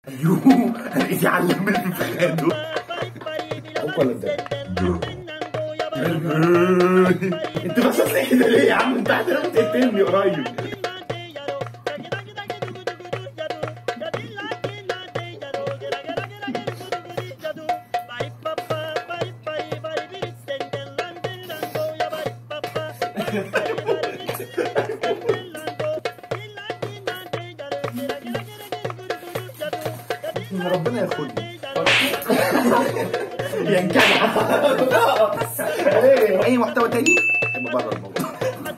ايوه انا ايدي علمت في خده عوك ولا ده؟ انت بس كده ليه يا عم انت هتقدر تقتلني قريب ان ربنا ياخدني يا جدع ايه اي محتوى تاني هيبقى بره الموضوع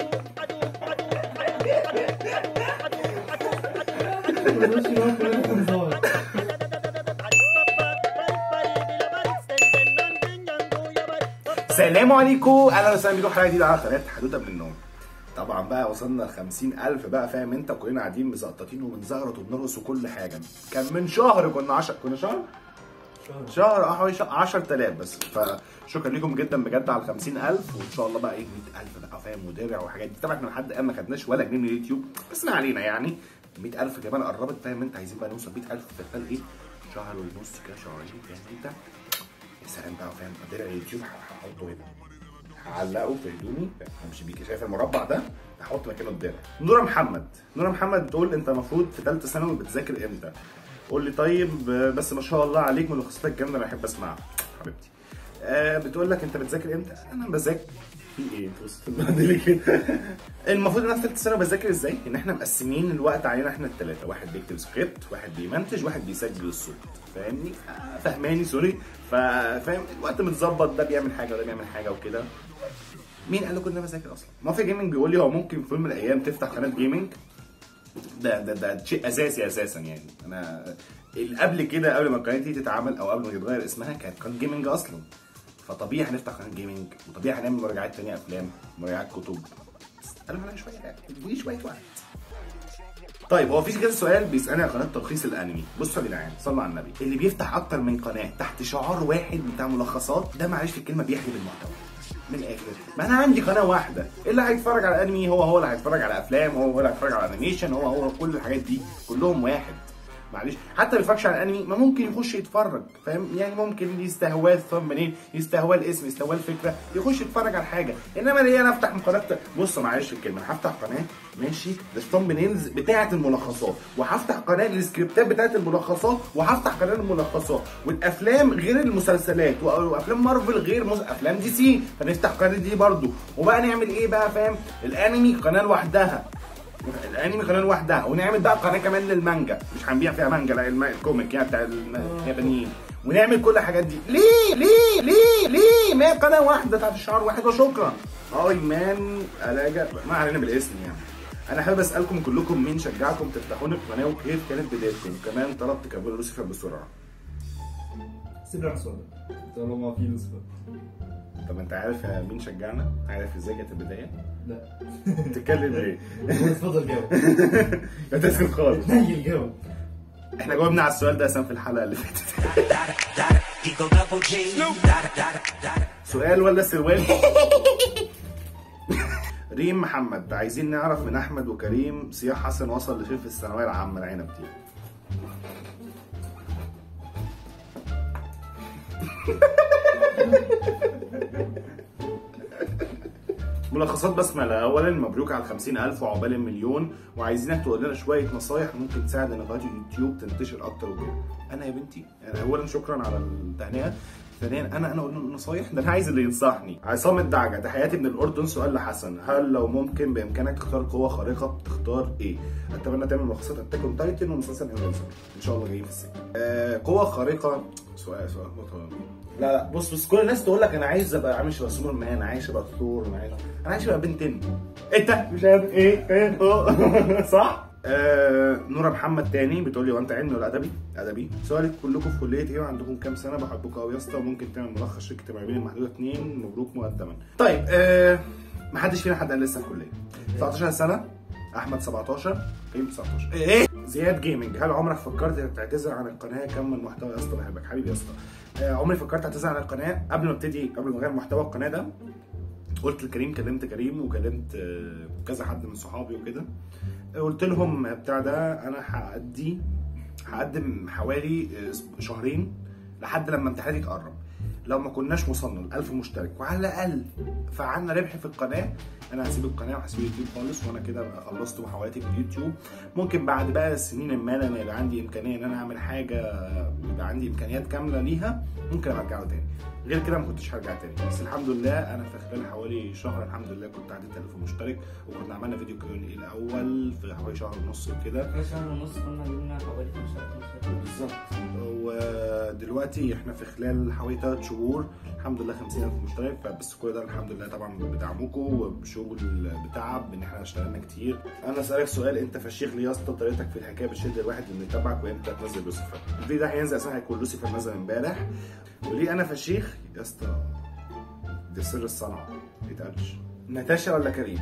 السلام عليكم اهلا وسهلا بيكم حلقه جديده على قناه حدوته من النوم طبعا بقى وصلنا ل 50000 بقى فاهم انت كلنا قاعدين مزقططين وبنزغرط وبنرقص وكل حاجه كان من شهر كنا 10 كنا شهر شهر اه حوالي 10000 بس فشكرا لكم جدا بجد على 50000 وان شاء الله بقى ايه 100000 بقى فاهم ودرع وحاجات دي طبعا احنا لحد الان ما خدناش ولا جنيه من اليوتيوب بس ما علينا يعني 100000 كمان قربت فاهم انت عايزين بقى نوصل 100000 في خلال ايه شهر ونص كده شهرين فاهم انت يا سلام بقى فاهم درع اليوتيوب هحطه هنا هعلقه في هدومي همشي بيه شايف المربع ده هحط مكانه الدرع نورا محمد نورا محمد بتقول انت المفروض في ثالثه ثانوي بتذاكر امتى قول لي طيب آه، بس ما شاء الله عليك ملخصاتك الجامده انا بحب اسمعها حبيبتي آه بتقول لك انت بتذاكر امتى انا بذاكر في ايه انت وصلت لبعدين كده المفروض ان انا في ثالثه ثانوي بذاكر ازاي ان احنا مقسمين الوقت علينا احنا الثلاثه واحد بيكتب سكريبت واحد بيمنتج واحد بيسجل الصوت فاهمني آه، فهماني سوري فا- فاهم الوقت متظبط ده بيعمل حاجه وده بيعمل حاجه وكده مين قال لك ان انا بذاكر اصلا؟ مافيا جيمنج بيقول لي هو ممكن في يوم من الايام تفتح قناه جيمنج ده ده ده شيء اساسي اساسا يعني انا اللي قبل كده قبل ما القناه دي تتعمل او قبل ما يتغير اسمها كانت قناه جيمنج اصلا فطبيعي هنفتح قناه جيمنج وطبيعي هنعمل مراجعات تانية افلام مراجعات كتب بس قالوا عليا شويه يعني ادوني شويه وقت طيب هو في كده سؤال بيسالني على قناه تلخيص الانمي بصوا يا جدعان صلوا على النبي اللي بيفتح اكتر من قناه تحت شعار واحد بتاع ملخصات ده معلش في الكلمه بيحلب المحتوى من الاخر ما انا عندي قناه واحده اللي هيتفرج على انمي هو هو اللي هيتفرج على افلام هو هو اللي هيتفرج على انيميشن هو هو كل الحاجات دي كلهم واحد معلش حتى ما بيتفرجش على انمي ما ممكن يخش يتفرج فاهم يعني ممكن يستهواه الثمبنيل يستهواه الاسم يستهواه الفكره يخش يتفرج على حاجه انما ليه انا افتح قناه بص معلش في الكلمه هفتح قناه ماشي للثمبنيلز بتاعه الملخصات وهفتح قناه للسكريبتات بتاعه الملخصات وهفتح قناه الملخصات والافلام غير المسلسلات وافلام مارفل غير مس... افلام دي سي فنفتح قناه دي برضو وبقى نعمل ايه بقى فاهم الانمي قناه لوحدها الانمي قناه لوحدها ونعمل بقى قناه كمان للمانجا مش هنبيع فيها مانجا لا الم- الكوميك يعني بتاع الم- اليابانيين ونعمل كل الحاجات دي ليه ليه ليه ليه ما هي قناه واحده تحت شعار واحد وشكرا اي مان الاجا ما علينا بالاسم يعني انا حابب اسالكم كلكم مين شجعكم تفتحون القناه وكيف كانت بدايتكم كمان طلبت كابول لوسيفر بسرعه سيب لك سؤال طالما في نسبة طب انت عارف مين شجعنا عارف ازاي كانت البدايه لا تتكلم ليه اتفضل جاوب ما تسكت خالص نيل جاوب احنا جاوبنا على السؤال ده اساسا في الحلقه اللي فاتت سؤال ولا سروال ريم محمد عايزين نعرف من احمد وكريم صياح حسن وصل لفين في الثانويه العامه العنب دي ملخصات بسملة أولا مبروك على الخمسين ألف وعقبال المليون وعايزينك تقول لنا شوية نصايح ممكن تساعد إن قناة اليوتيوب تنتشر أكتر وكده أنا يا بنتي يعني أولا شكرا على التهنئة ثانيا انا انا اقول له نصايح ده انا عايز اللي ينصحني عصام الدعجه تحياتي من الاردن سؤال لحسن هل لو ممكن بامكانك تختار قوه خارقه تختار ايه اتمنى تعمل ملخصات اتاك اون تايتن ومسلسل انفنسبل ان شاء الله جايين في السكه آه قوه خارقه سؤال سؤال مطلوب. لا لا بص بص كل الناس تقول لك انا عايز ابقى عامل شبه سوبر مان عايز ابقى ثور انا عايز انا عايز ابقى بنتين انت مش عارف ايه ايه اه صح آه نورا محمد تاني بتقول لي هو انت علمي ولا ادبي؟ ادبي سؤالك كلكم في كليه ايه وعندكم كام سنه بحبكم قوي يا اسطى وممكن تعمل ملخص شركه المعلمين المحدوده اتنين مبروك مقدما. طيب آه ما حدش فينا حد قال لسه في الكليه 19 سنه احمد 17 كريم 19 ايه زياد جيمنج هل عمرك فكرت تعتذر عن القناه كمل محتوى يا اسطى بحبك حبيبي يا اسطى آه عمري فكرت اعتذر عن القناه قبل ما ابتدي قبل ما اغير محتوى القناه ده قلت لكريم كلمت كريم وكلمت آه، كذا حد من صحابي وكده قلت لهم بتاع ده انا هأدي هقدم حوالي آه، شهرين لحد لما امتحاناتي تقرب لو ما كناش وصلنا ل 1000 مشترك وعلى الاقل فعلنا ربح في القناه انا هسيب القناه وهسيب اليوتيوب خالص وانا كده أبقى خلصت محاولاتي في اليوتيوب ممكن بعد بقى سنين ما لما يبقى عندي امكانيه ان انا اعمل حاجه يبقى عندي امكانيات كامله ليها ممكن ارجعه تاني غير كده ما كنتش هرجع تاني بس الحمد لله انا في خلال حوالي شهر الحمد لله كنت عديت 1000 مشترك وكنا عملنا فيديو كيو ان الاول في حوالي شهر ونص كده في شهر ونص كنا جبنا حوالي 5000 بالظبط ودلوقتي احنا في خلال حوالي 3 شهور الحمد لله 50000 مشترك فبس كل ده الحمد لله طبعا بدعمكم وبشغل بتعب ان احنا اشتغلنا كتير انا اسالك سؤال انت فشيخ ليه يا اسطى طريقتك في الحكايه بتشد الواحد انه يتابعك وامتى تنزل لوسيفر الفيديو ده هينزل اساسا هيكون لوسيفر نزل امبارح وليه انا فشيخ يا اسطى ده سر الصنعه ما يتقالش ناتاشا ولا كريم؟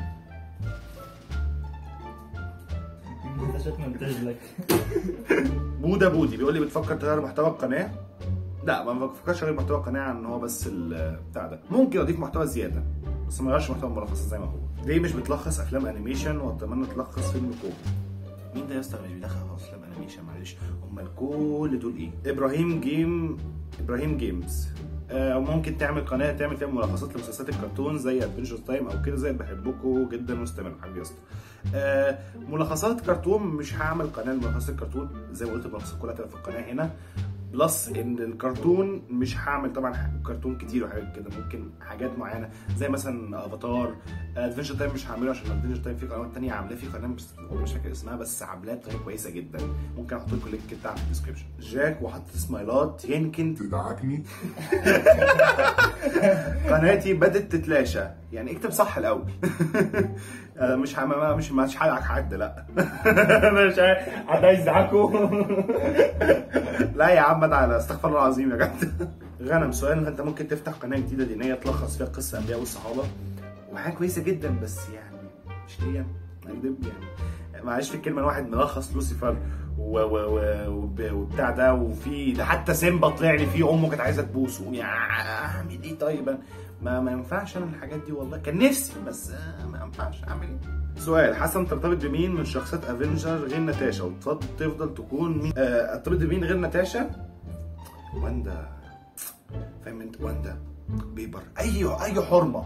انت شكلك منتج لك بودا بودي بيقول لي بتفكر تغير محتوى القناه لا ما بفكرش اغير محتوى القناه عن ان هو بس ال- بتاع ده ممكن اضيف محتوى زياده بس ما اغيرش محتوى الملخص زي ما هو ليه مش بتلخص افلام انيميشن واتمنى تلخص فيلم كوم مين ده يا اسطى مش بيدخل افلام انيميشن معلش امال كل دول ايه ابراهيم جيم ابراهيم جيمز آه ممكن تعمل قناه تعمل فيها ملخصات لمسلسلات الكرتون زي ادفنشر تايم او كده زي بحبكم جدا واستمر حبيبي يا اسطى آه ملخصات كرتون مش هعمل قناه لملخصات الكرتون زي ما قلت الملخصات كلها تبقى في القناه هنا بلس ان الكرتون مش هعمل طبعا كرتون كتير وحاجات كده ممكن حاجات معينه زي مثلا افاتار ادفنشر تايم مش هعمله عشان ادفنشر تايم في قنوات تانية عاملاه في قناه بس مش فاكر اسمها بس عاملاها بطريقه كويسه جدا ممكن احط لكم اللينك بتاعها في الديسكربشن جاك وحط سمايلات يمكن تدعكني قناتي بدت تتلاشى يعني اكتب صح الاول أنا مش هم... مش مش هلعك حد لا انا مش عايز- حد عايز يزعكوا لا يا عم انا استغفر الله العظيم يا جدع غنم سؤال انت ممكن تفتح قناه جديده دينيه تلخص فيها قصه الانبياء والصحابه وحاجه كويسه جدا بس يعني مش ليا اكذب يعني معلش في الكلمه الواحد ملخص لوسيفر و و و وب- وبتاع ده وفي ده حتى سيمبا طلع لي فيه امه كانت عايزه تبوسه يا اعمل ايه طيب أنا؟ ما ما ينفعش انا الحاجات دي والله كان نفسي بس آه، ما ينفعش اعمل ايه سؤال حسن ترتبط بمين من شخصيات افنجر غير ناتاشا وتفضل تكون مين آه، ارتبط بمين غير ناتاشا واندا فاهم انت واندا بيبر اي اي حرمه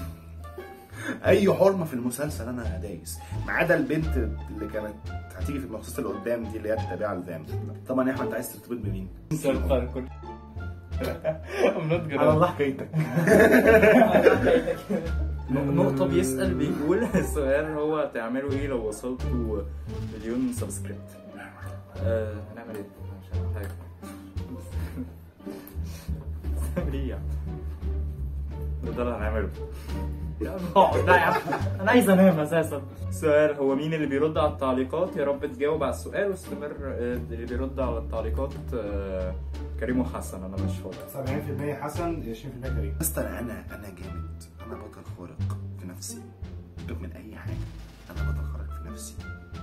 اي حرمه في المسلسل انا دايس ما عدا البنت اللي كانت هتيجي في المخصوص اللي قدام دي اللي هي التابعه لفام طبعا يا احمد انت عايز ترتبط بمين؟ على الله حكايتك نقطة بيسأل بيقول السؤال هو تعملوا ايه لو وصلتوا مليون سبسكريبت؟ آه، هنعمل ايه؟ مش هنعمل حاجة هنعمل ايه يعني؟ ده اللي هنعمله يا عم اقعد لا يا عم انا عايز انام اساسا سؤال هو مين اللي بيرد على التعليقات يا رب تجاوب على السؤال واستمر آه، اللي بيرد على التعليقات آه، كريم وحسن انا مش فاضي 70% حسن 20% كريم بس انا انا انا جامد انا بطل خارق في نفسي سيبك من اي حاجه انا بطل خارق في نفسي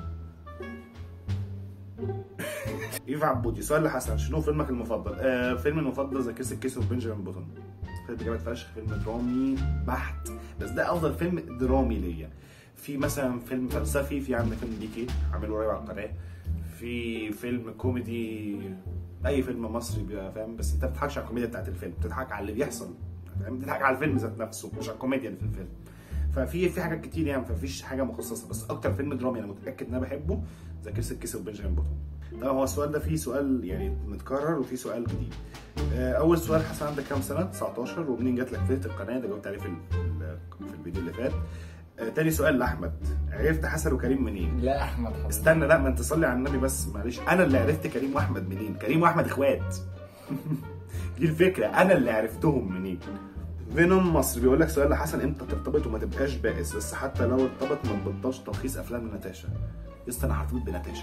ايفا عبودي سؤال لحسن شنو فيلمك المفضل؟ آه فيلمي المفضل ذا كيس كيس اوف بنجامين بوتون فيلم جامد فشخ فيلم درامي بحت بس ده افضل فيلم درامي ليا في مثلا فيلم فلسفي في عندنا فيلم ديكي عامله قريب على القناه في فيلم كوميدي اي فيلم مصري بيبقى فاهم بس انت ما بتضحكش على الكوميديا بتاعت الفيلم بتضحك على اللي بيحصل فاهم بتضحك على الفيلم ذات نفسه مش على الكوميديا اللي في الفيلم ففي في حاجات كتير يعني فمفيش حاجه مخصصه بس اكتر فيلم درامي انا متاكد ان انا بحبه ذا كيس كيس وبنجامين بوتون طبعا هو السؤال ده فيه سؤال يعني متكرر وفيه سؤال جديد آه، اول سؤال حسن عندك كام سنه 19 ومنين جات لك فكره القناه ده جاوبت عليه في ال- في الفيديو اللي فات آه، تاني سؤال لاحمد عرفت حسن وكريم منين لا احمد حبيبي استنى لا ما انت صلي على النبي بس معلش انا اللي عرفت كريم واحمد منين كريم واحمد اخوات دي الفكره انا اللي عرفتهم منين فينوم مصر بيقول لك سؤال لحسن امتى ترتبط وما تبقاش بائس بس حتى لو ارتبط ما تبطلش تلخيص افلام لناتاشا يس انا هرتبط بناتاشا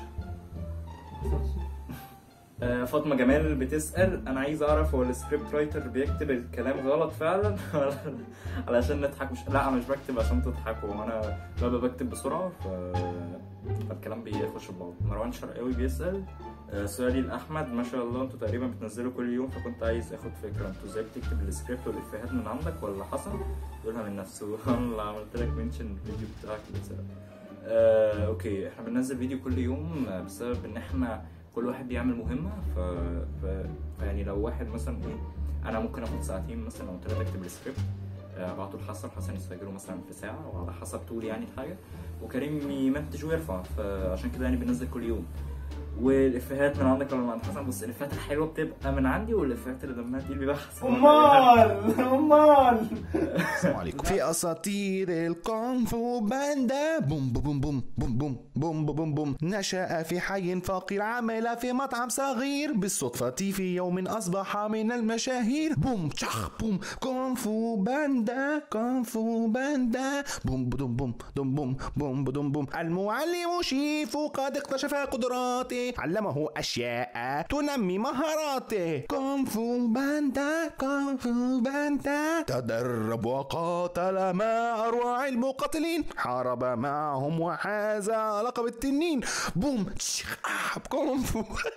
آه، فاطمة جمال بتسأل أنا عايز أعرف هو السكريبت رايتر بيكتب الكلام غلط فعلا ولا علشان نضحك مش لا أنا مش بكتب عشان تضحكوا أنا ببقى بكتب بسرعة ف... فالكلام بيخش في بعض مروان شرقاوي بيسأل آه، سؤالي لأحمد ما شاء الله أنتوا تقريبا بتنزلوا كل يوم فكنت عايز آخد فكرة أنتوا إزاي بتكتب السكريبت والإفيهات من عندك ولا حسن يقولها من نفسه أنا اللي عملت لك منشن الفيديو بتاعك بتسأل آه، أوكي إحنا بننزل فيديو كل يوم آه، بسبب إن إحنا كل واحد بيعمل مهمه ف... ف... فيعني لو واحد مثلا ايه انا ممكن اخد ساعتين مثلا او ثلاثه اكتب السكريبت آه، ابعته لحسن حسن يسجله مثلا في ساعه وعلى حسب طول يعني الحاجه وكريم يمنتج ويرفع فعشان كده يعني بننزل كل يوم والافيهات من عندك ولا من عند حسن بس الافيهات الحلوه بتبقى من عندي والافيهات اللي دمها تقيل بيبقى حسن امال امال السلام عليكم في اساطير الكونغ فو باندا بوم بوم بوم بوم بوم بوم بوم بوم نشأ في حي فقير عمل في مطعم صغير بالصدفة في يوم أصبح من المشاهير بوم تشخ بوم كونغ فو باندا كونغ فو باندا بوم بدوم بوم دوم بوم بوم بدوم بوم المعلم شيفو قد اكتشف قدراته علمه أشياء تنمي مهاراته كونغ فو باندا كونغ فو باندا تدرب وقاتل مع أروع المقاتلين حارب معهم وحاز لقب التنين بوم تشيخ آه كونغ فو